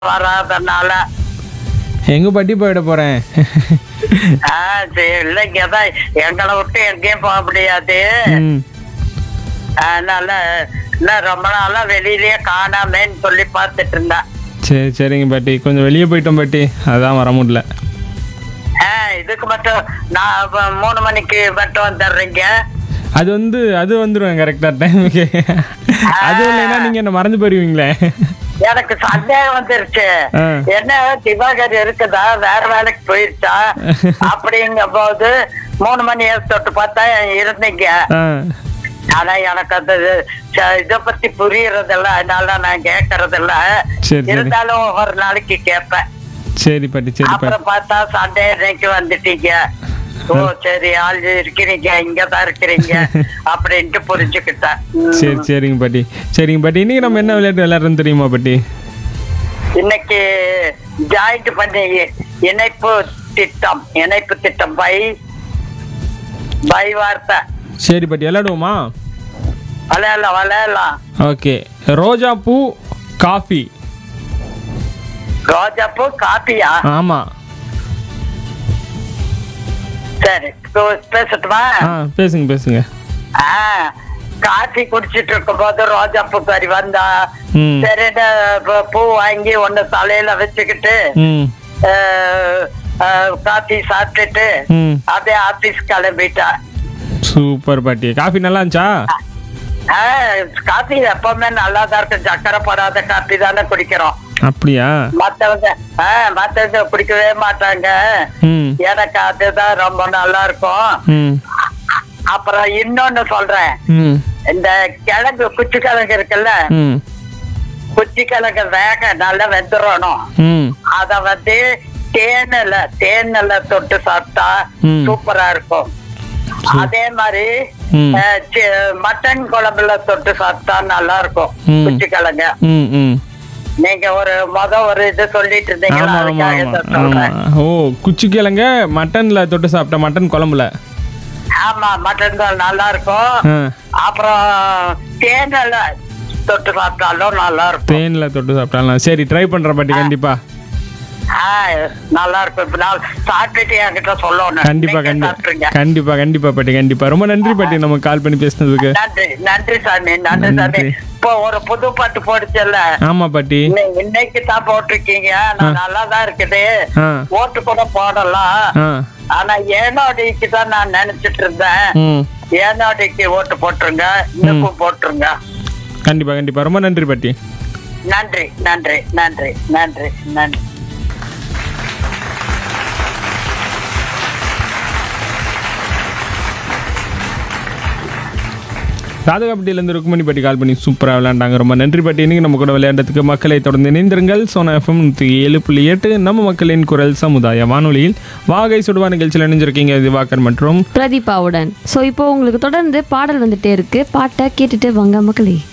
வராதனால எங்க பாட்டி போயிட போறேன் ஆ சரி இல்லைங்க தான் எங்களை விட்டு எங்கேயும் போக முடியாது ம். அதனால இன்னும் ரொம்ப நாளா வெளியிலயே காணாமேன்னு சொல்லி பார்த்துட்டு இருந்தேன் சரி சரிங்க பாட்டி கொஞ்சம் வெளியே போயிட்டோம் பாட்டி அதான் வர முடியல ஆ, இதுக்கு மட்டும் நான் இப்ப மூணு மணிக்கு மட்டும் வந்துடுறீங்க அது வந்து அது வந்துடும் கரெக்டாக டைமுக்கு அது இல்லைன்னா நீங்க என்ன மறந்து போயிருவீங்களே எனக்கு சந்தேகம் வந்துருச்சு ஆ. என்ன திவாகர் இருக்குதா வேற வேலைக்கு போயிருச்சா அப்படிங்க போது மூணு மணி தொட்டு பார்த்தா இருந்தீங்க ஆ ஆனா எனக்கு அந்த ச- இத பத்தி புரியறதில்ல அதனால நான் கேக்குறதில்ல சரி, சரி. இருந்தாலும் ஒரு நாளைக்கு கேட்பேன் சரி பாட்டி சரி பாட்டி அப்புறம் பார்த்தா சண்டே இன்னைக்கு வந்துட்டீங்க ஓ சரி ஆள் இருக்கிறீங்க இங்கதான் இருக்கிறீங்க அப்படின்ட்டு புரிஞ்சுக்கிட்டேன் ம். சரி சரிங்க பாட்டி சரிங்க பாட்டி இன்னைக்கு நம்ம என்ன விளையாட்டு விளையாடுறோம் தெரியுமா பாட்டி இன்னைக்கு ஜாயிண்ட் பண்ணி இணைப்பு திட்டம் இணைப்பு திட்டம் பை பை வார்த்தை சரி பாட்டி விளையாடுவோமா விளையாடலாம் விளையாடலாம் ஓகே ரோஜா பூ காஃபி ரோஜாப்பூ காப்பியா ஆமா சரி இப்போ பேசட்டுமா ஆ பேசுங்க பேசுங்க ஆ, காஃபி குடிச்சிட்டு இருக்கும் போது ரோஜாப்பூ கறி வந்தா ம் சரின்னு பூ- பூ வாங்கி ஒண்ணு தலையில வச்சுக்கிட்டு ம் அஹ், அஹ், காஃபி சாப்பிட்டுட்டு ம் அப்படியே ஆபீஸ் கிளம்பிட்டா சூப்பர் பாட்டி காஃபி நல்லா இருந்துச்சா ஆஹ், காஃபி எப்பவுமே நல்லா தான் இருக்கும் சக்கரை போடாத காஃபி தானே குடிக்கிறோம் அப்படியா மத்தவங்க ஆஹ், மத்தவங்க குடிக்கவே மாட்டாங்க ம் எனக்கு அதுதான் ரொம்ப நல்லா இருக்கும் ம் அப்புறம் இன்னொன்னு சொல்றேன் ம் இந்த கிழங்கு குச்சி கிழங்கு இருக்குல்ல ம் குச்சி கிழங்கு வேக நல்லா வெந்துடணும் ம் அத வந்து தேனில தேனில தொட்டு சாப்பிட்டா ம். சூப்பரா இருக்கும் அதே மாதிரி ம். அஹ், சி- மட்டன் குழம்புல தொட்டு சாப்பிட்டா நல்லா இருக்கும் ம். குச்சி கிழங்கு ம் ம் நீங்க ஒரு முத ஒரு இது சொல்லிட்டு இருந்தீங்களா ஆமா ஆமா அதுக்காக ஆமா இதை ஆமா சொல்றேன் ஓ குச்சிக்கிழங்க மட்டன்ல தொட்டு சாப்பிட்ட மட்டன் குழம்புல ஆமா மட்டன் தான் நல்லா இருக்கும் ஆ அப்புறம் தேனில தொட்டு சாப்பிட்டாலும் நல்லா இருக்கும் தேன்ல தொட்டு சாப்பிட்டாலாம் சரி ட்ரை பண்றேன் பாட்டி கண்டிப்பா ஆஹ், நல்லா இருக்கும் இப்ப நான் சாப்பிட்டுட்டு என்கிட்ட சொல்லணும் கண்டிப்பா நீங்க கண்டிப்பா சாப்பிட்டுருங்க. கண்டிப்பா கண்டிப்பா பாட்டி கண்டிப்பா ரொம்ப நன்றி பாட்டி நம்ம கால் பண்ணி பேசினதுக்கு நன்றி நன்றி சாமி நன்றி சாமி நன்றி. இப்போ ஒரு புது பாட்டு போடுச்சல்ல ஆமா பாட்டி இன்னை- இன்னைக்கு தான் போட்டிருக்கீங்க நான் நல்லா தான் இருக்குது ஆ ஓட்டு கூட போடலாம் ஆ ஆனா ஏனோடிக்கு தான் நான் நினைச்சிட்டு இருந்தேன் ம் ஏனோடிக்கு ஓட்டு போட்டுருங்க இன்னும் போட்டுருங்க கண்டிப்பா கண்டிப்பா ரொம்ப நன்றி பாட்டி நன்றி நன்றி நன்றி நன்றி நன்றி ராதகாப்பட்டியிலேருந்து ருக்குமணி பாட்டி கால் பண்ணி சூப்பராக விளையாண்டாங்க ரொம்ப நன்றி பாட்டி இன்னைக்கு நம்ம கூட விளையாண்டதுக்கு மக்களை தொடர்ந்து இணைந்திருங்கள் சோனா எஃப்எம் நூற்றி ஏழு புள்ளி எட்டு நம்ம மக்களின் குரல் சமுதாய வானொலியில் வாகை சுடுவா நிகழ்ச்சியில் இணைஞ்சிருக்கீங்க திவாகர் மற்றும் பிரதீபாவுடன் ஸோ இப்போ உங்களுக்கு தொடர்ந்து பாடல் வந்துட்டே இருக்கு பாட்டை கேட்டுட்டு வாங்க மக்களே